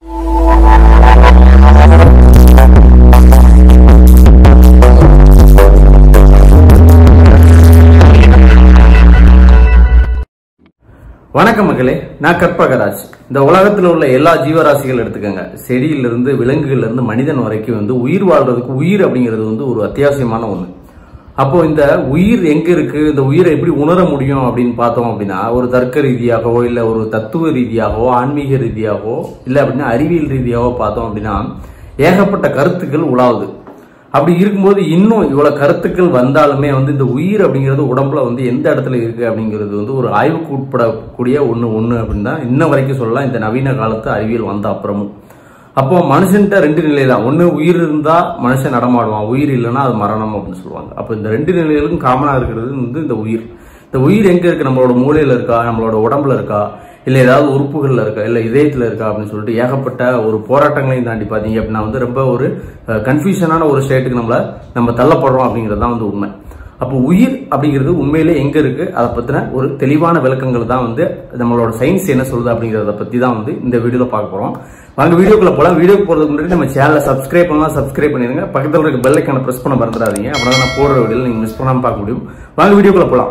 வணக்கம் மக்களே நான் கற்பகராஜ் இந்த உலகத்தில் உள்ள எல்லா ஜீவராசிகள் எடுத்துக்கோங்க செடியிலிருந்து விலங்குகள்ல இருந்து மனிதன் வரைக்கும் வந்து உயிர் வாழ்றதுக்கு உயிர் அப்படிங்கிறது வந்து ஒரு அத்தியாவசியமான ஒண்ணு அப்போ இந்த உயிர் எங்க இருக்கு இந்த உயிரை எப்படி உணர முடியும் அப்படின்னு பார்த்தோம் அப்படின்னா ஒரு தர்க்க ரீதியாகவோ இல்ல ஒரு தத்துவ ரீதியாகவோ ஆன்மீக ரீதியாகவோ இல்ல அப்படின்னா அறிவியல் ரீதியாகவோ பார்த்தோம் அப்படின்னா ஏகப்பட்ட கருத்துக்கள் உலாவுது அப்படி இருக்கும்போது இன்னும் இவ்வளவு கருத்துக்கள் வந்தாலுமே வந்து இந்த உயிர் அப்படிங்கிறது உடம்புல வந்து எந்த இடத்துல இருக்கு அப்படிங்கிறது வந்து ஒரு ஆய்வுக்கு உட்படக்கூடிய ஒண்ணு ஒண்ணு அப்படின்னு தான் இன்ன வரைக்கும் சொல்லலாம் இந்த நவீன காலத்து அறிவியல் வந்த அப்புறமும் அப்போ மனுஷன்ட்ட ரெண்டு நிலை தான் ஒண்ணு உயிர் இருந்தா மனுஷன் நடமாடுவான் உயிர் இல்லைன்னா அது மரணம் அப்படின்னு சொல்லுவாங்க அப்போ இந்த ரெண்டு நிலைகளுக்கும் காமனா இருக்கிறது வந்து இந்த உயிர் இந்த உயிர் எங்க இருக்கு நம்மளோட மூளையில இருக்கா நம்மளோட உடம்புல இருக்கா இல்ல ஏதாவது உறுப்புகள்ல இருக்கா இல்ல இதயத்துல இருக்கா அப்படின்னு சொல்லிட்டு ஏகப்பட்ட ஒரு போராட்டங்களையும் தாண்டி பாத்தீங்க அப்படின்னா வந்து ரொம்ப ஒரு கன்ஃபியூஷனான ஒரு ஸ்டேட்டுக்கு நம்மள நம்ம தள்ளப்படுறோம் அப்படிங்கிறது தான் வந்து உண்மை அப்போ உயிர் அப்படிங்கிறது உண்மையிலே எங்க இருக்கு அதை பத்தின ஒரு தெளிவான விளக்கங்கள் தான் வந்து நம்மளோட சயின்ஸ் என்ன சொல்லுது அப்படிங்கறத பத்தி தான் வந்து இந்த வீடியோல பார்க்க போறோம் வாங்க வீடியோக்குள்ள போலாம் வீடியோக்கு போறதுக்கு முன்னாடி நம்ம சேனலை சப்ஸ்கிரைப் பண்ணலாம் சப்ஸ்கிரைப் பண்ணிருங்க பக்கத்துல இருக்க பெல் ஐக்கான பிரஸ் பண்ண மறந்துடாதீங்க அப்படின்னா நான் போடுற வீடியோ நீங்க மிஸ் பண்ணாம பார்க்க முடியும் வாங்க வீடியோக்குள்ள போலாம்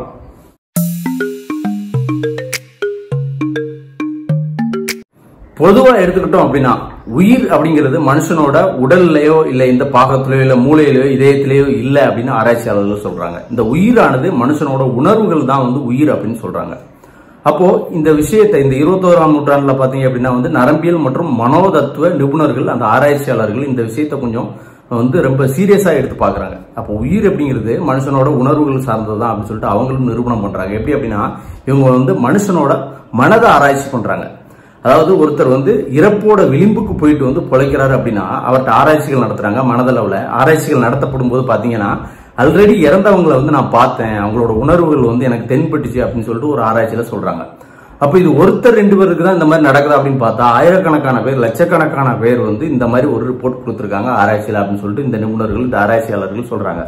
பொதுவா எடுத்துக்கிட்டோம் அப்படின்னா உயிர் அப்படிங்கிறது மனுஷனோட உடல்லையோ இல்ல இந்த பாகத்திலயோ இல்ல மூளையிலயோ இதயத்திலேயோ இல்ல அப்படின்னு ஆராய்ச்சியாளர்கள் சொல்றாங்க இந்த உயிரானது மனுஷனோட உணர்வுகள் தான் வந்து உயிர் அப்படின்னு சொல்றாங்க அப்போ இந்த விஷயத்தை இந்த இருபத்தோராம் நூற்றாண்டுல பாத்தீங்க அப்படின்னா வந்து நரம்பியல் மற்றும் மனோதத்துவ நிபுணர்கள் அந்த ஆராய்ச்சியாளர்கள் இந்த விஷயத்தை கொஞ்சம் வந்து ரொம்ப சீரியஸா எடுத்து பாக்குறாங்க அப்போ உயிர் அப்படிங்கிறது மனுஷனோட உணர்வுகள் சார்ந்ததுதான் அப்படின்னு சொல்லிட்டு அவங்களும் நிரூபணம் பண்றாங்க எப்படி அப்படின்னா இவங்க வந்து மனுஷனோட மனதை ஆராய்ச்சி பண்றாங்க அதாவது ஒருத்தர் வந்து இறப்போட விளிம்புக்கு போயிட்டு வந்து பிழைக்கிறாரு அப்படின்னா அவர்கிட்ட ஆராய்ச்சிகள் நடத்துறாங்க மனதளவுல ஆராய்ச்சிகள் நடத்தப்படும் போது பாத்தீங்கன்னா ஆல்ரெடி இறந்தவங்களை வந்து நான் பார்த்தேன் அவங்களோட உணர்வுகள் வந்து எனக்கு தென்பட்டுச்சு அப்படின்னு சொல்லிட்டு ஒரு ஆராய்ச்சியில சொல்றாங்க அப்ப இது ஒருத்தர் ரெண்டு பேருக்கு தான் இந்த மாதிரி நடக்குது அப்படின்னு பார்த்தா ஆயிரக்கணக்கான பேர் லட்சக்கணக்கான பேர் வந்து இந்த மாதிரி ஒரு ரிப்போர்ட் கொடுத்துருக்காங்க ஆராய்ச்சியில அப்படின்னு சொல்லிட்டு இந்த நிபுணர்கள் இந்த ஆராய்ச்சியாளர்கள் சொல்றாங்க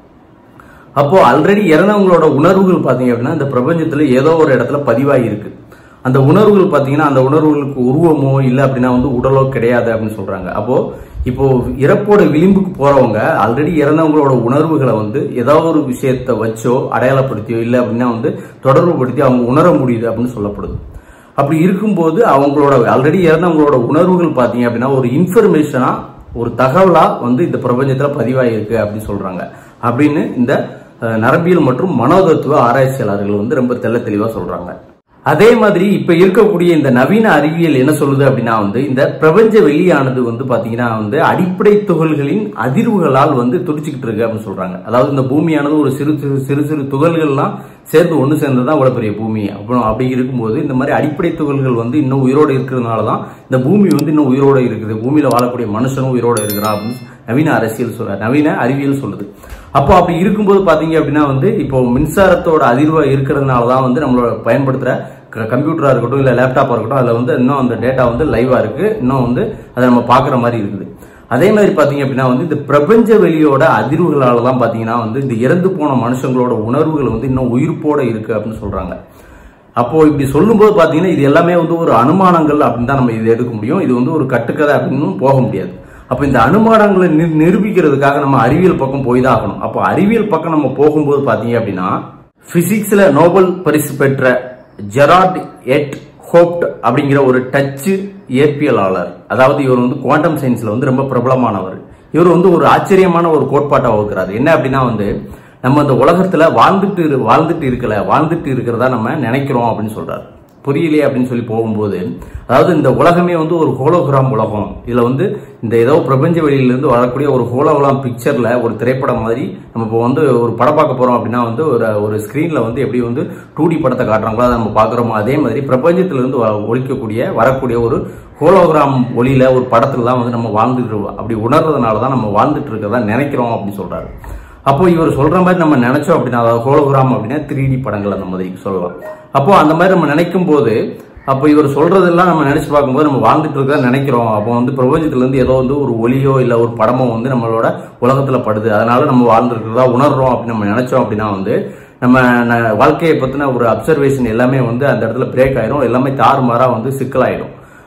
அப்போ ஆல்ரெடி இறந்தவங்களோட உணர்வுகள் பாத்தீங்க அப்படின்னா இந்த பிரபஞ்சத்துல ஏதோ ஒரு இடத்துல பதிவாகி இருக்கு அந்த உணர்வுகள் பாத்தீங்கன்னா அந்த உணர்வுகளுக்கு உருவமோ இல்ல அப்படின்னா வந்து உடலோ கிடையாது அப்படின்னு சொல்றாங்க அப்போ இப்போ இறப்போட விளிம்புக்கு போறவங்க ஆல்ரெடி இறந்தவங்களோட உணர்வுகளை வந்து ஏதாவது ஒரு விஷயத்த வச்சோ அடையாளப்படுத்தியோ இல்ல அப்படின்னா வந்து தொடர்பு படுத்தி அவங்க உணர முடியுது அப்படின்னு சொல்லப்படுது அப்படி இருக்கும்போது அவங்களோட ஆல்ரெடி இறந்தவங்களோட உணர்வுகள் பாத்தீங்க அப்படின்னா ஒரு இன்ஃபர்மேஷனா ஒரு தகவலா வந்து இந்த பிரபஞ்சத்துல பதிவாயிருக்கு அப்படின்னு சொல்றாங்க அப்படின்னு இந்த நரம்பியல் மற்றும் மனோதத்துவ ஆராய்ச்சியாளர்கள் வந்து ரொம்ப தெள்ள தெளிவா சொல்றாங்க அதே மாதிரி இப்ப இருக்கக்கூடிய இந்த நவீன அறிவியல் என்ன சொல்லுது அப்படின்னா வந்து இந்த பிரபஞ்ச வெளியானது வந்து பாத்தீங்கன்னா வந்து அடிப்படை துகள்களின் அதிர்வுகளால் வந்து துடிச்சுக்கிட்டு இருக்கு அப்படின்னு சொல்றாங்க அதாவது இந்த பூமியானது ஒரு சிறு சிறு சிறு சிறு துகள்கள்லாம் சேர்ந்து ஒன்று சேர்ந்ததான் இவ்வளவு பெரிய பூமி அப்புறம் அப்படி இருக்கும்போது இந்த மாதிரி அடிப்படை துகள்கள் வந்து இன்னும் உயிரோடு இருக்கிறதுனால தான் இந்த பூமி வந்து இன்னும் உயிரோடு இருக்குது பூமியில வாழக்கூடிய மனுஷனும் உயிரோடு இருக்கிறான் அப்படின்னு நவீன அரசியல் சொல்ல நவீன அறிவியல் சொல்லுது அப்போ அப்படி இருக்கும்போது பாத்தீங்க அப்படின்னா வந்து இப்போ மின்சாரத்தோட அதிர்வா இருக்கிறதுனால தான் வந்து நம்மளோட பயன்படுத்துற கம்ப்யூட்டரா இருக்கட்டும் இல்ல லேப்டாப்பா இருக்கட்டும் அதுல வந்து இன்னும் அந்த டேட்டா வந்து லைவா இருக்கு இன்னும் வந்து அதை நம்ம பாக்குற மாதிரி இருக்குது அதே மாதிரி பாத்தீங்க அப்படின்னா வந்து இந்த பிரபஞ்ச வெளியோட அதிர்வுகளால தான் பாத்தீங்கன்னா வந்து இந்த இறந்து போன மனுஷங்களோட உணர்வுகள் வந்து இன்னும் உயிர்ப்போட இருக்கு அப்படின்னு சொல்றாங்க அப்போ இப்படி சொல்லும்போது பாத்தீங்கன்னா இது எல்லாமே வந்து ஒரு அனுமானங்கள் அப்படின்னு தான் நம்ம இதை எடுக்க முடியும் இது வந்து ஒரு கட்டுக்கதை அப்படின்னு போக முடியாது அப்ப இந்த அனுமானங்களை நிரூபிக்கிறதுக்காக நம்ம அறிவியல் பக்கம் போய் தான் ஆகணும் அப்போ அறிவியல் பக்கம் நம்ம போகும்போது பாத்தீங்க அப்படின்னா பிசிக்ஸ்ல நோபல் பரிசு பெற்ற ஜெராட் எட் ஹோப்ட் அப்படிங்கிற ஒரு டச்சு இயற்பியலாளர் அதாவது இவர் வந்து குவாண்டம் சயின்ஸ்ல வந்து ரொம்ப பிரபலமானவர் இவர் வந்து ஒரு ஆச்சரியமான ஒரு கோட்பாட்டை வகுக்கிறாரு என்ன அப்படின்னா வந்து நம்ம இந்த உலகத்துல வாழ்ந்துட்டு வாழ்ந்துட்டு இருக்கல வாழ்ந்துட்டு இருக்கிறதா நம்ம நினைக்கிறோம் அப்படின்னு சொல்றாரு புரியலையே அப்படின்னு சொல்லி போகும்போது அதாவது இந்த உலகமே வந்து ஒரு ஹோலோகிராம் உலகம் இதுல வந்து இந்த ஏதோ பிரபஞ்ச வெளியிலிருந்து வரக்கூடிய ஒரு ஹோலோகிராம் பிக்சர்ல ஒரு திரைப்படம் மாதிரி நம்ம இப்போ வந்து ஒரு படம் பார்க்க போறோம் அப்படின்னா வந்து ஒரு ஒரு ஸ்கிரீன்ல வந்து எப்படி வந்து டூ டி படத்தை காட்டுறாங்களோ அதை நம்ம பாக்குறோமோ அதே மாதிரி பிரபஞ்சத்திலிருந்து ஒழிக்கக்கூடிய வரக்கூடிய ஒரு ஹோலோகிராம் ஒளியில ஒரு படத்துல தான் வந்து நம்ம வாழ்ந்துட்டு அப்படி உணர்றதுனால தான் நம்ம வாழ்ந்துட்டு இருக்கிறதா நினைக்கிறோம் அப்படின்னு சொல்றாரு அப்போ இவர் சொல்ற மாதிரி நம்ம நினைச்சோம் அப்படின்னா அதாவது ஹோலோகிராம் அப்படின்னா த்ரீ டி படங்கள் அந்த மாதிரி சொல்லலாம் அப்போ அந்த மாதிரி நம்ம நினைக்கும் போது அப்போ இவர் சொல்றதெல்லாம் நம்ம நினைச்சு பார்க்கும்போது நம்ம வாழ்ந்துட்டு இருக்க நினைக்கிறோம் அப்போ வந்து பிரபஞ்சத்துல இருந்து ஏதோ வந்து ஒரு ஒளியோ இல்ல ஒரு படமோ வந்து நம்மளோட உலகத்துல படுது அதனால நம்ம வாழ்ந்துருக்கிறதா உணர்றோம் அப்படின்னு நம்ம நினைச்சோம் அப்படின்னா வந்து நம்ம வாழ்க்கையை பத்தின ஒரு அப்சர்வேஷன் எல்லாமே வந்து அந்த இடத்துல பிரேக் ஆயிரும் எல்லாமே தாறுமாறா வந்து சிக்கலாயிடும்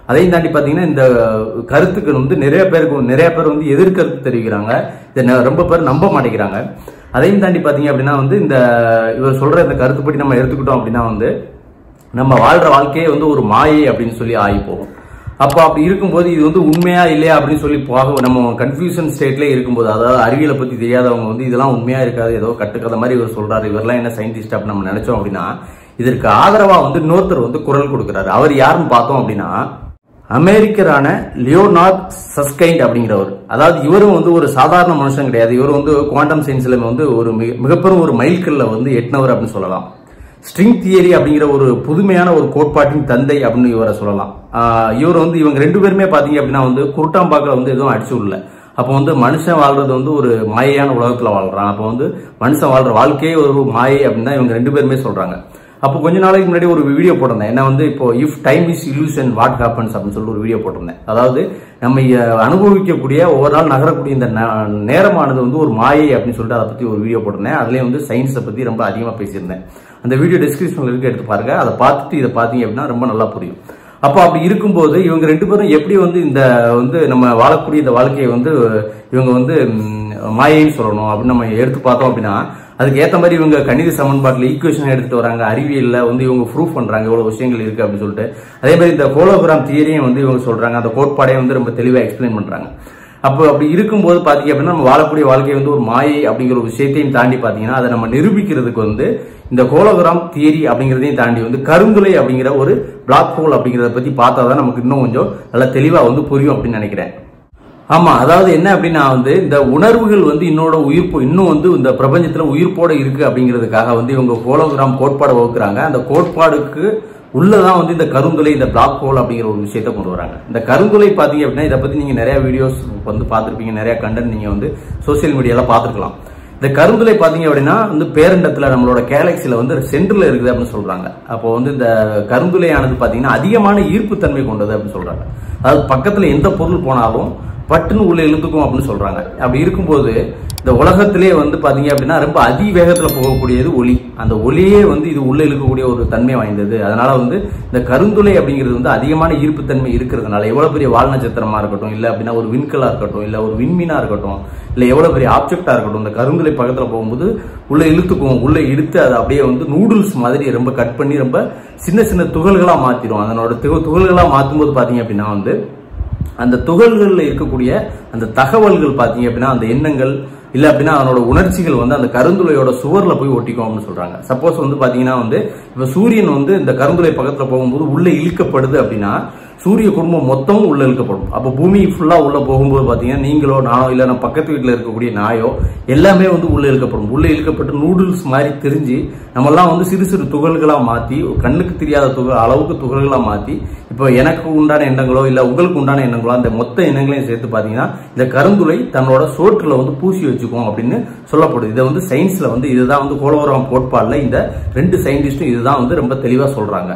அதையும் தாண்டி பாத்தீங்கன்னா இந்த கருத்துக்கு வந்து நிறைய பேருக்கு நிறைய பேர் வந்து எதிர்கருத்து தெரிவிக்கிறாங்க இதை ந- ரொம்ப பேர் நம்ப மாட்டேங்கிறாங்க அதையும் தாண்டி பாத்தீங்க அப்படின்னா வந்து இந்த இவர் சொல்ற இந்த கருத்துப்படி நம்ம எடுத்துக்கிட்டோம் அப்படின்னா வந்து நம்ம வாழ்ற வாழ்க்கையே வந்து ஒரு மாயை அப்படின்னு சொல்லி ஆகி போகும் அப்போ அப்படி இருக்கும்போது இது வந்து உண்மையா இல்லையா அப்படின்னு சொல்லி போக நம்ம கன்ஃபியூஷன் ஸ்டேட்ல இருக்கும்போது அதாவது அறிவியலை பத்தி தெரியாதவங்க வந்து இதெல்லாம் உண்மையா இருக்காது ஏதோ கட்டுக்கதை மாதிரி இவர் சொல்றாரு இவரெல்லாம் என்ன சயின்டிஸ்ட் அப்படின்னு நம்ம நினைச்சோம் அப்படின்னா இதற்கு ஆதரவா வந்து இன்னொருத்தர் வந்து குரல் கொடுக்கிறாரு அவர் யாருன்னு பார்த்தோம் அப்படின்னா அமெரிக்கரான லியோனார்ட் சஸ்கைண்ட் அப்படிங்கிறவர் அதாவது இவரும் வந்து ஒரு சாதாரண மனுஷன் கிடையாது இவர் வந்து குவாண்டம் சயின்ஸ்ல வந்து ஒரு மிக- மிகப்பெரும் ஒரு மைல்கல்ல வந்து எட்டினவர் அப்படின்னு சொல்லலாம் ஸ்ட்ரிங் தியரி அப்படிங்கிற ஒரு புதுமையான ஒரு கோட்பாட்டின் தந்தை அப்படின்னு இவரை சொல்லலாம் ஆஹ் இவர் வந்து இவங்க ரெண்டு பேருமே பாத்தீங்க அப்படின்னா வந்து குருட்டாம்பாக்கில் வந்து எதுவும் அடிச்சு விடல அப்போ வந்து மனுஷன் வாழ்றது வந்து ஒரு மாயையான உலகத்துல வாழ்றான் அப்போ வந்து மனுஷன் வாழ்ற வாழ்க்கையே ஒரு மாயை அப்படின்னு தான் இவங்க ரெண்டு பேருமே சொல்றாங்க அப்போ கொஞ்ச நாளைக்கு முன்னாடி ஒரு வீடியோ போட்டிருந்தேன் என்ன வந்து இப்போ if time is illusion what happens அப்படின்னு சொல்லி ஒரு வீடியோ போட்டிருந்தேன் அதாவது நம்ம அஹ், அனுபவிக்கக்கூடிய ஒவ்வொரு நாள் நகரக்கூடிய இந்த ந- நேரமானது வந்து ஒரு மாயை அப்படின்னு சொல்லிட்டு அதை பத்தி ஒரு வீடியோ போட்டிருந்தேன் அதுலயும் வந்து சயின்ஸை பத்தி ரொம்ப அதிகமா பேசியிருந்தேன் அந்த வீடியோ டிஸ்கிரிப்ஷன்ல இருக்கு எடுத்து பாருங்க அதை பார்த்துட்டு இதை பார்த்தீங்க அப்படின்னா ரொம்ப நல்லா புரியும் அப்போ அப்படி இருக்கும்போது இவங்க ரெண்டு பேரும் எப்படி வந்து இந்த வந்து நம்ம வாழக்கூடிய இந்த வாழ்க்கையை வந்து இவங்க வந்து ம், மாயைன்னு சொல்லணும் அப்படின்னு நம்ம எடுத்து பார்த்தோம் அப்படின்னா அதுக்கு ஏத்த மாதிரி இவங்க கணித சமன்பாட்டில் ஈக்குவேஷன் எடுத்துட்டு வராங்க அறிவியல்ல வந்து இவங்க ப்ரூஃப் பண்றாங்க இவ்வளவு விஷயங்கள் இருக்கு அப்படின்னு சொல்லிட்டு அதே மாதிரி இந்த ஹோலோகிராம் தியரியும் வந்து இவங்க சொல்றாங்க அந்த கோட்பாடையும் வந்து ரொம்ப தெளிவா எக்ஸ்பிளைன் பண்றாங்க அப்போ அப்படி இருக்கும்போது பாத்தீங்க அப்படின்னா நம்ம வாழக்கூடிய வாழ்க்கை வந்து ஒரு மாயை அப்படிங்கிற ஒரு விஷயத்தையும் தாண்டி பாத்தீங்கன்னா அதை நம்ம நிரூபிக்கிறதுக்கு வந்து இந்த ஹோலோகிராம் தியரி அப்படிங்கிறதையும் தாண்டி வந்து கருந்துளை அப்படிங்கிற ஒரு பிளாக் ஹோல் அப்படிங்கிறத பத்தி பார்த்தா தான் நமக்கு இன்னும் கொஞ்சம் நல்லா தெளிவா வந்து புரியும் அப்படின்னு நினைக்கிறேன் ஆமா அதாவது என்ன அப்படின்னா வந்து இந்த உணர்வுகள் வந்து இன்னோட உயிர்ப்பு இன்னும் வந்து இந்த பிரபஞ்சத்துல உயிர்ப்போட இருக்கு அப்படிங்கிறதுக்காக வந்து இவங்க ஹோலோகிராம் கோட்பாடை வகுக்கிறாங்க அந்த கோட்பாடுக்கு உள்ளதான் வந்து இந்த கருந்துளை இந்த பிளாக் ஹோல் அப்படிங்கிற ஒரு விஷயத்தை கொண்டு வராங்க இந்த கருந்துளை பாத்தீங்க அப்படின்னா இதை பத்தி நீங்க நிறைய வீடியோஸ் வந்து பார்த்திருப்பீங்க நிறைய கண்டென்ட் நீங்க வந்து சோசியல் மீடியால பார்த்திருக்கலாம் இந்த கருந்துளை பாத்தீங்க அப்படின்னா வந்து பேரண்டத்துல நம்மளோட கேலக்சில வந்து சென்டர்ல இருக்குது அப்படின்னு சொல்றாங்க அப்போ வந்து இந்த கருந்துளையானது பாத்தீங்கன்னா அதிகமான ஈர்ப்புத்தன்மை கொண்டது அப்படின்னு சொல்றாங்க அதாவது பக்கத்துல எந்த பொருள் போனாலும் பட்டுன்னு உள்ள இழுத்துக்கும் அப்படின்னு சொல்றாங்க அப்படி இருக்கும்போது இந்த உலகத்திலே வந்து பாத்தீங்க அப்படின்னா ரொம்ப அதிவேகத்துல போகக்கூடியது ஒளி அந்த ஒளியே வந்து இது உள்ள இழுக்கக்கூடிய ஒரு தன்மை வாய்ந்தது அதனால வந்து இந்த கருந்துளை அப்படிங்கிறது வந்து அதிகமான ஈர்ப்புத்தன்மை இருக்கிறதுனால எவ்வளவு பெரிய வால் நட்சத்திரமா இருக்கட்டும் இல்ல அப்படின்னா ஒரு விண்கலா இருக்கட்டும் இல்ல ஒரு விண்மீனா இருக்கட்டும் இல்ல எவ்வளவு பெரிய ஆப்ஜெக்டா இருக்கட்டும் இந்த கருந்துளை பக்கத்துல போகும்போது உள்ள இழுத்துக்கும் உள்ள இழுத்து அதை அப்படியே வந்து நூடுல்ஸ் மாதிரி ரொம்ப கட் பண்ணி ரொம்ப சின்ன சின்ன துகள்களா மாத்திரும் அதனோட துக- துகள்களா மாத்தும்போது பாத்தீங்க அப்படின்னா வந்து அந்த துகள்கள்ல இருக்கக்கூடிய அந்த தகவல்கள் பாத்தீங்க அப்படின்னா அந்த எண்ணங்கள் இல்ல அப்படின்னா அதனோட உணர்ச்சிகள் வந்து அந்த கருந்துளையோட சுவர்ல போய் ஒட்டிக்கும் அப்படின்னு சொல்றாங்க சப்போஸ் வந்து பாத்தீங்கன்னா வந்து இப்ப சூரியன் வந்து இந்த கருந்துளை பக்கத்துல போகும்போது உள்ள இழுக்கப்படுது அப்படின்னா சூரிய குடும்பம் மொத்தமும் உள்ள இழுக்கப்படும் அப்ப பூமி ஃபுல்லா உள்ள போகும்போது பாத்தீங்கன்னா நீங்களோ நானோ இல்ல நம்ம பக்கத்து வீட்டுல இருக்கக்கூடிய நாயோ எல்லாமே வந்து உள்ள இழுக்கப்படும் உள்ள இழுக்கப்பட்டு நூடுல்ஸ் மாதிரி தெரிஞ்சு நம்மெல்லாம் வந்து சிறு சிறு துகள்களா மாத்தி கண்ணுக்கு தெரியாத துகள் அளவுக்கு துகள்களா மாத்தி இப்போ எனக்கு உண்டான எண்ணங்களோ இல்ல உங்களுக்கு உண்டான எண்ணங்களோ அந்த மொத்த எண்ணங்களையும் சேர்த்து பாத்தீங்கன்னா இந்த கருந்துளை தன்னோட சோற்றுல வந்து பூசி வச்சுக்கும் அப்படின்னு சொல்லப்படுது இதை வந்து சயின்ஸ்ல வந்து இதுதான் வந்து கோலோரம் கோட்பாடுல இந்த ரெண்டு சயின்டிஸ்டும் இதுதான் வந்து ரொம்ப தெளிவா சொல்றாங்க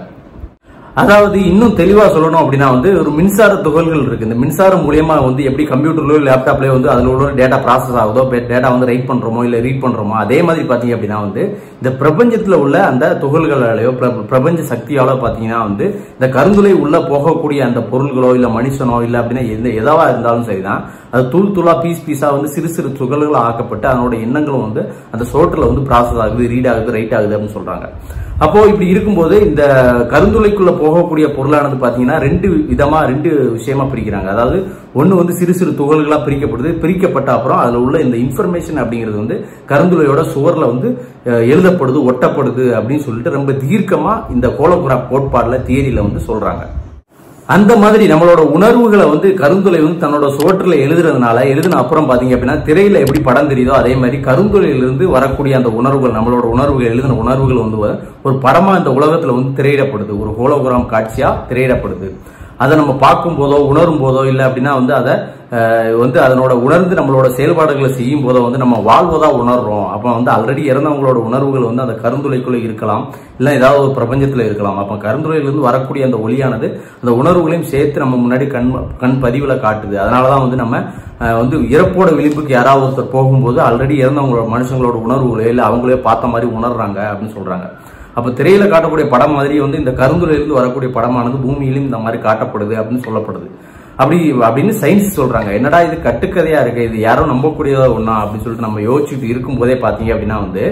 அதாவது இன்னும் தெளிவா சொல்லணும் அப்படின்னா வந்து ஒரு மின்சார துகள்கள் இருக்கு இந்த மின்சாரம் மூலியமா வந்து எப்படி கம்ப்யூட்டர்லயோ லேப்டாப்லயோ வந்து அதுல உள்ள டேட்டா ப்ராசஸ் ஆகுதோ டேட்டா வந்து ரைட் பண்றோமோ இல்ல ரீட் பண்றோமோ அதே மாதிரி பாத்தீங்க அப்படின்னா வந்து இந்த பிரபஞ்சத்துல உள்ள அந்த துகள்களாலேயோ பிர- பிரபஞ்ச சக்தியாலோ பாத்தீங்கன்னா வந்து இந்த கருந்துளை உள்ள போகக்கூடிய அந்த பொருள்களோ இல்ல மனுஷனோ இல்ல அப்படின்னா எந்த எதாவா இருந்தாலும் சரிதான் அது தூள் தூளா பீஸ் பீஸா வந்து சிறு சிறு துகள்களா ஆக்கப்பட்டு அதனோட எண்ணங்களும் வந்து அந்த சோற்றுல வந்து ப்ராசஸ் ஆகுது ரீட் ஆகுது ரைட் ஆகுது அப்படின்னு சொல்றாங்க அப்போ இப்படி இருக்கும்போது இந்த கருந்துளைக்குள்ள போகக்கூடிய பொருளானது பாத்தீங்கன்னா ரெண்டு விதமா ரெண்டு விஷயமா பிரிக்கிறாங்க அதாவது ஒண்ணு வந்து சிறு சிறு துகள்களா பிரிக்கப்படுது பிரிக்கப்பட்ட அப்புறம் அதுல உள்ள இந்த இன்ஃபர்மேஷன் அப்படிங்கிறது வந்து கருந்துளையோட சுவர்ல வந்து அஹ், எழுதப்படுது ஒட்டப்படுது அப்படின்னு சொல்லிட்டு ரொம்ப தீர்க்கமா இந்த கோலோகிராஃப் கோட்பாடுல தியரியில வந்து சொல்றாங்க அந்த மாதிரி நம்மளோட உணர்வுகளை வந்து கருந்துளை வந்து தன்னோட சோற்றுல எழுதுறதுனால எழுதின அப்புறம் பாத்தீங்க அப்படின்னா திரையில எப்படி படம் தெரியுதோ அதே மாதிரி கருந்துளையிலிருந்து வரக்கூடிய அந்த உணர்வுகள் நம்மளோட உணர்வுகள் எழுதின உணர்வுகள் வந்து ஒரு படமா இந்த உலகத்துல வந்து திரையிடப்படுது ஒரு ஹோலோகிராம் காட்சியா திரையிடப்படுது அதை நம்ம பார்க்கும் போதோ உணரும் போதோ இல்லை அப்படின்னா வந்து அதை அஹ், வந்து அதனோட உணர்ந்து நம்மளோட செயல்பாடுகளை செய்யும் போதோ வந்து நம்ம வாழ்வதா உணர்றோம் அப்போ வந்து ஆல்ரெடி இறந்தவங்களோட உணர்வுகள் வந்து அந்த கருந்துளைக்குள்ள இருக்கலாம் இல்லை ஏதாவது ஒரு பிரபஞ்சத்துல இருக்கலாம் அப்போ கருந்துளையிலிருந்து வரக்கூடிய அந்த ஒளியானது அந்த உணர்வுகளையும் சேர்த்து நம்ம முன்னாடி கண் கண் பதிவுல காட்டுது அதனால தான் வந்து நம்ம அஹ், வந்து இறப்போட விளிம்புக்கு யாராவது ஒருத்தர் போகும்போது ஆல்ரெடி இறந்தவங்களோட மனுஷங்களோட உணர்வுகளே இல்லை அவங்களே பார்த்த மாதிரி உணர்றாங்க அப்படின்னு சொல்றாங்க அப்ப திரையில காட்டக்கூடிய படம் மாதிரி வந்து இந்த கருந்துளையிலிருந்து வரக்கூடிய படமானது பூமியிலும் இந்த மாதிரி காட்டப்படுது அப்படின்னு சொல்லப்படுது அப்படி அப்படின்னு சயின்ஸ் சொல்றாங்க என்னடா இது கட்டுக்கதையா இருக்கு இது யாரும் நம்பக்கூடியதா ஒண்ணா அப்படின்னு சொல்லிட்டு நம்ம யோசிச்சுட்டு இருக்கும் போதே பாத்தீங்க அப்படின்னா வந்து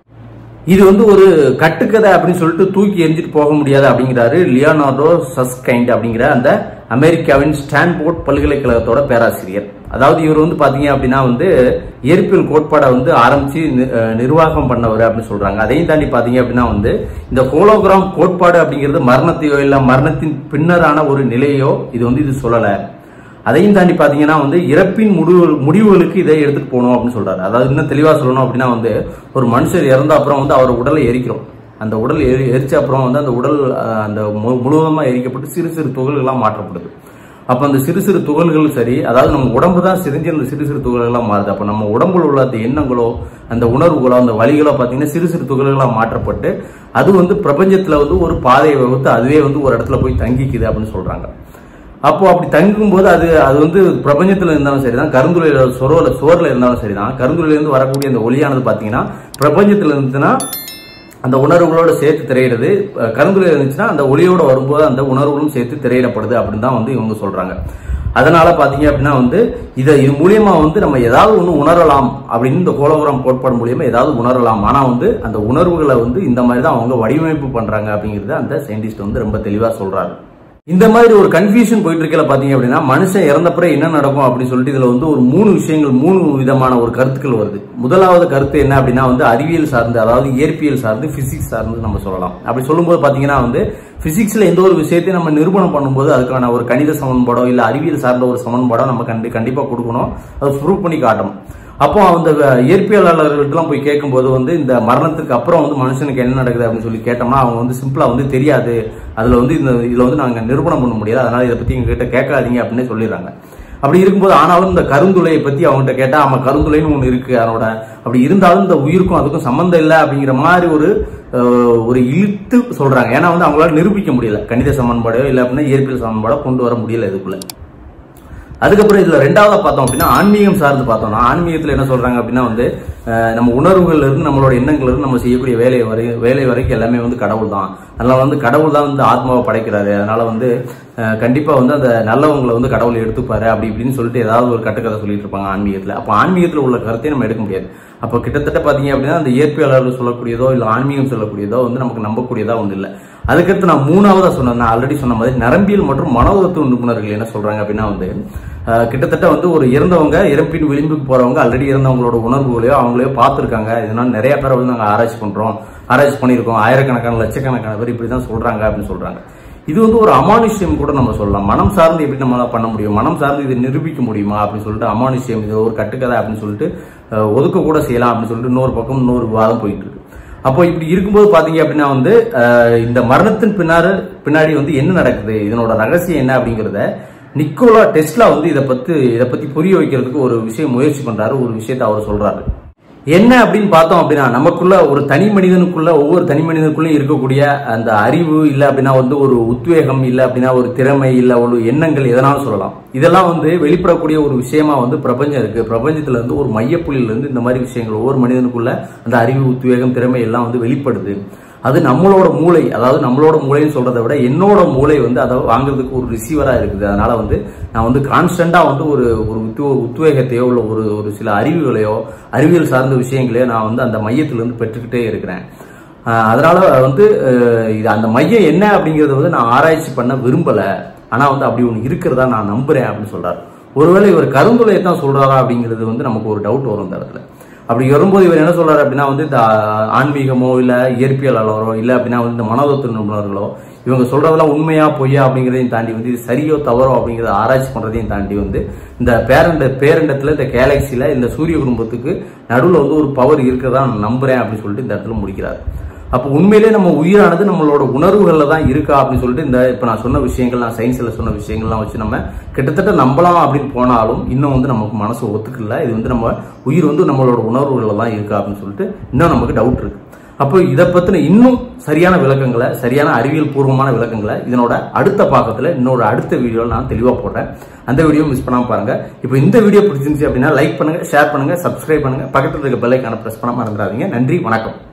இது வந்து ஒரு கட்டுக்கதை அப்படின்னு சொல்லிட்டு தூக்கி எரிஞ்சிட்டு போக முடியாது அப்படிங்கிறாரு லியோனார்டோ சஸ்கைண்ட் அப்படிங்கிற அந்த அமெரிக்காவின் ஸ்டான்போர்ட் பல்கலைக்கழகத்தோட பேராசிரியர் அதாவது இவர் வந்து பாத்தீங்க அப்படின்னா வந்து இயற்பியல் கோட்பாடை வந்து ஆரம்பிச்சு நி- அஹ் நிர்வாகம் பண்ணவர் அப்படின்னு சொல்றாங்க அதையும் தாண்டி பாத்தீங்க அப்படின்னா வந்து இந்த ஹோலோகிராம் கோட்பாடு அப்படிங்கிறது மரணத்தையோ இல்ல மரணத்தின் பின்னரான ஒரு நிலையோ இது வந்து இது சொல்லல அதையும் தாண்டி பாத்தீங்கன்னா வந்து இறப்பின் முடிவு முடிவுகளுக்கு இதை எடுத்துட்டு போகணும் அப்படின்னு சொல்றாரு அதாவது இன்னும் தெளிவா சொல்லணும் அப்படின்னா வந்து ஒரு மனுஷர் இறந்த அப்புறம் வந்து அவர் உடலை எரிக்கிறோம் அந்த உடல் எரி எரிச்ச அப்புறம் வந்து அந்த உடல் அஹ், அந்த மு- முழுவதுமா எரிக்கப்பட்டு சிறு சிறு துகள்களா மாற்றப்படுது அப்ப அந்த சிறு சிறு துகள்கள் சரி அதாவது நம்ம உடம்பு தான் சிரிஞ்சு அந்த சிறு சிறு துகள்களா மாறுது அப்ப நம்ம உடம்புல உள்ள அந்த எண்ணங்களோ அந்த உணர்வுகளோ அந்த வலிகளோ பாத்தீங்கன்னா சிறு சிறு துகள்களா மாற்றப்பட்டு அது வந்து பிரபஞ்சத்துல வந்து ஒரு பாதையை வகுத்து அதுவே வந்து ஒரு இடத்துல போய் தங்கிக்குது அப்படின்னு சொல்றாங்க அப்போ அப்படி தங்கும்போது அது அது வந்து பிரபஞ்சத்துல இருந்தாலும் சரிதான் கருந்துளையில சொரோல சோர்ல இருந்தாலும் சரிதான் கருந்துளையில இருந்து வரக்கூடிய அந்த ஒளியானது பாத்தீங்கன்னா பிரபஞ்சத்துல இருந்துச்சுன்னா அந்த உணர்வுகளோட சேர்த்து திரையிடுது அஹ் கருந்துளையில இருந்துச்சுன்னா அந்த ஒளியோட வரும்போது அந்த உணர்வுகளும் சேர்த்து திரையிடப்படுது அப்படின்னு தான் வந்து இவங்க சொல்றாங்க அதனால பாத்தீங்க அப்படின்னா வந்து இதை இது மூலியமா வந்து நம்ம ஏதாவது ஒண்ணு உணரலாம் அப்படின்னு இந்த கோலோகிராம் கோட்பாடு மூலியமா ஏதாவது உணரலாம் ஆனா வந்து அந்த உணர்வுகளை வந்து இந்த மாதிரி தான் அவங்க வடிவமைப்பு பண்றாங்க அப்படிங்கறத அந்த சயின்டிஸ்ட் வந்து ரொம்ப தெளிவா சொல்றாரு இந்த மாதிரி ஒரு கன்ஃபியூஷன் போயிட்டு இருக்கல பாத்தீங்க அப்படின்னா மனுஷன் இறந்தப்புறம் என்ன நடக்கும் அப்படின்னு சொல்லிட்டு இதுல வந்து ஒரு மூணு விஷயங்கள் மூணு விதமான ஒரு கருத்துக்கள் வருது முதலாவது கருத்து என்ன அப்படின்னா வந்து அறிவியல் சார்ந்து அதாவது இயற்பியல் சார்ந்து பிசிக்ஸ் சார்ந்து நம்ம சொல்லலாம் அப்படி சொல்லும்போது பாத்தீங்கன்னா வந்து பிசிக்ஸ்ல எந்த ஒரு விஷயத்தையும் நம்ம நிரூபணம் பண்ணும்போது அதுக்கான ஒரு கணித சமன்பாடோ இல்ல அறிவியல் சார்ந்த ஒரு சமன்பாடோ நம்ம கண்டி கண்டிப்பா கொடுக்கணும் அதை ப்ரூவ் பண்ணி காட்டணும் அப்போ அந்த இயற்பியலாளர்களுக்கெல்லாம் போய் கேட்கும்போது வந்து இந்த மரணத்துக்கு அப்புறம் வந்து மனுஷனுக்கு என்ன நடக்குது அப்படின்னு சொல்லி கேட்டோம்னா அவங்க வந்து சிம்பிளா வந்து தெரியாது அதுல வந்து இந்த இதுல வந்து நாங்க நிரூபணம் பண்ண முடியாது அதனால இதை பத்தி எங்க கிட்ட கேட்காதீங்க அப்படின்னு சொல்லிடுறாங்க அப்படி இருக்கும்போது ஆனாலும் இந்த கருந்துளையை பத்தி அவங்ககிட்ட கேட்டா ஆமா கருந்துளைன்னு ஒண்ணு இருக்கு அதனோட அப்படி இருந்தாலும் இந்த உயிருக்கும் அதுக்கும் சம்மந்தம் இல்லை அப்படிங்கிற மாதிரி ஒரு அஹ், ஒரு இழுத்து சொல்றாங்க ஏன்னா வந்து அவங்களால நிரூபிக்க முடியல கணித சமன்பாடோ இல்லை அப்படின்னா இயற்பியல் சமன்பாடோ கொண்டு வர முடியல இதுக்குள்ள அதுக்கப்புறம் இதுல ரெண்டாவதா பார்த்தோம் அப்படின்னா ஆன்மீகம் சார்ந்து பார்த்தோம்னா ஆன்மீகத்துல என்ன சொல்றாங்க அப்படின்னா வந்து அஹ், நம்ம உணர்வுகள்ல இருந்து நம்மளோட எண்ணங்கள்ல இருந்து நம்ம செய்யக்கூடிய வேலை வரை வேலை வரைக்கும் எல்லாமே வந்து கடவுள் தான் அதனால வந்து கடவுள் தான் வந்து ஆத்மாவை படைக்கிறாரு அதனால வந்து அஹ், கண்டிப்பா வந்து அந்த நல்லவங்களை வந்து கடவுள் எடுத்துப்பாரு அப்படி இப்படின்னு சொல்லிட்டு ஏதாவது ஒரு கட்டுக்கதை சொல்லிட்டு இருப்பாங்க ஆன்மீகத்துல அப்ப ஆன்மீகத்துல உள்ள கருத்தையும் நம்ம எடுக்க முடியாது அப்ப கிட்டத்தட்ட பாத்தீங்க அப்படின்னா அந்த இயற்பியலாளர்கள் சொல்லக்கூடியதோ இல்ல ஆன்மீகம் சொல்லக்கூடியதோ வந்து நமக்கு நம்பக்கூடியதா ஒண்ணு இல்ல அதுக்கடுத்து நான் மூணாவதா சொன்னேன் நான் ஆல்ரெடி சொன்ன மாதிரி நரம்பியல் மற்றும் மனோதத்துவ நிபுணர்கள் என்ன சொல்றாங்க அப்படின்னா வந்து அஹ், கிட்டத்தட்ட வந்து ஒரு இறந்தவங்க இறப்பின் விளிம்புக்கு போறவங்க ஆல்ரெடி இறந்தவங்களோட உணர்வுகளையோ அவங்களையோ பார்த்துருக்காங்க இதனால நிறைய பேரை வந்து நாங்க ஆராய்ச்சி பண்றோம் ஆராய்ச்சி பண்ணியிருக்கோம் ஆயிரக்கணக்கான லட்சக்கணக்கான பேர் இப்படிதான் சொல்றாங்க அப்படின்னு சொல்றாங்க இது வந்து ஒரு அமானுஷ்யம் கூட நம்ம சொல்லலாம் மனம் சார்ந்து எப்படி நம்மளால பண்ண முடியும் மனம் சார்ந்து இதை நிரூபிக்க முடியுமா அப்படின்னு சொல்லிட்டு அமானுஷ்யம் இது ஒரு கட்டுக்கதை அப்படின்னு சொல்லிட்டு அஹ், ஒதுக்க கூட செய்யலாம் அப்படின்னு சொல்லிட்டு இன்னொரு பக்கம் இன்னொரு விவாதம் போயிட்டு இருக்கு அப்போ இப்படி இருக்கும்போது பாத்தீங்க அப்படின்னா வந்து அஹ், இந்த மரணத்தின் பின்னாரு பின்னாடி வந்து என்ன நடக்குது இதனோட ரகசியம் என்ன அப்படிங்கறத நிக்கோலா டெஸ்லா வந்து இதை பத்தி இதை பத்தி புரிய வைக்கிறதுக்கு ஒரு விஷயம் முயற்சி பண்றாரு ஒரு விஷயத்தை அவர் சொல்றாரு என்ன அப்படின்னு பார்த்தோம் அப்படின்னா நமக்குள்ள ஒரு தனி மனிதனுக்குள்ள ஒவ்வொரு தனி மனிதனுக்குள்ளயும் இருக்கக்கூடிய அந்த அறிவு இல்ல அப்படின்னா வந்து ஒரு உத்வேகம் இல்ல அப்படின்னா ஒரு திறமை இல்ல ஒரு எண்ணங்கள் எதனாலும் சொல்லலாம் இதெல்லாம் வந்து வெளிப்படக்கூடிய ஒரு விஷயமா வந்து பிரபஞ்சம் இருக்கு பிரபஞ்சத்துல இருந்து ஒரு மையப்புள்ளியில இருந்து இந்த மாதிரி விஷயங்கள் ஒவ்வொரு மனிதனுக்குள்ள அந்த அறிவு உத்வேகம் திறமை எல்லாம் வந்து வெளிப்படுது அது நம்மளோட மூளை அதாவது நம்மளோட மூளைன்னு சொல்றதை விட என்னோட மூளை வந்து அதை வாங்குறதுக்கு ஒரு ரிசீவரா இருக்குது அதனால வந்து நான் வந்து கான்ஸ்டன்டா வந்து ஒரு ஒரு உத்வ- உத்வேகத்தையோ இல்ல ஒரு ஒரு சில அறிவுகளையோ அறிவியல் சார்ந்த விஷயங்களையோ நான் வந்து அந்த மையத்திலிருந்து பெற்றுக்கிட்டே இருக்கிறேன் ஆஹ் அதனால வந்து அஹ் இது அந்த மையம் என்ன அப்படிங்கறத வந்து நான் ஆராய்ச்சி பண்ண விரும்பல ஆனா வந்து அப்படி ஒண்ணு இருக்கிறதா நான் நம்புறேன் அப்படின்னு சொல்றாரு ஒருவேளை இவர் கருந்துளையை தான் சொல்றாரா அப்படிங்கிறது வந்து நமக்கு ஒரு டவுட் வரும் இந்த இடத்துல அப்படி வரும்போது இவர் என்ன சொல்றாரு அப்படின்னா வந்து இந்த ஆன்மீகமோ இல்ல இயற்பியலாளரோ இல்ல அப்படின்னா வந்து இந்த மனோதத்துவ நிபுணர்களோ இவங்க சொல்றதெல்லாம் உண்மையா பொய்யா அப்படிங்கிறதையும் தாண்டி வந்து இது சரியோ தவறோ அப்படிங்கறத ஆராய்ச்சி பண்றதையும் தாண்டி வந்து இந்த பேரண்ட பேரண்டத்துல இந்த கேலக்சில இந்த சூரிய குடும்பத்துக்கு நடுவுல வந்து ஒரு பவர் இருக்கிறதா நான் நம்புறேன் அப்படின்னு சொல்லிட்டு இந்த இடத்துல முடிக்கிறார் அப்போ உண்மையிலே நம்ம உயிரானது நம்மளோட உணர்வுகள்ல தான் இருக்கா அப்படின்னு சொல்லிட்டு இந்த இப்ப நான் சொன்ன விஷயங்கள் நான் சயின்ஸ்ல சொன்ன விஷயங்கள்லாம் வச்சு நம்ம கிட்டத்தட்ட நம்பலாம் அப்படின்னு போனாலும் இன்னும் வந்து நமக்கு மனசு ஒத்துக்கல இது வந்து நம்ம உயிர் வந்து நம்மளோட உணர்வுகள்ல தான் இருக்கா அப்படின்னு சொல்லிட்டு இன்னும் நமக்கு டவுட் இருக்கு அப்போ இதை பத்தின இன்னும் சரியான விளக்கங்களை சரியான அறிவியல் பூர்வமான விளக்கங்களை இதனோட அடுத்த பாகத்துல இன்னொரு அடுத்த வீடியோவில் நான் தெளிவா போடுறேன் அந்த வீடியோ மிஸ் பண்ணாம பாருங்க இப்போ இந்த வீடியோ பிடிச்சிருந்துச்சு அப்படின்னா லைக் பண்ணுங்க ஷேர் பண்ணுங்க சப்ஸ்கிரைப் பண்ணுங்க பக்கத்துல இருக்க பெல் ஐக்கான பிரஸ் பண்ண மறந்துடாதீங்க நன்றி வணக்கம்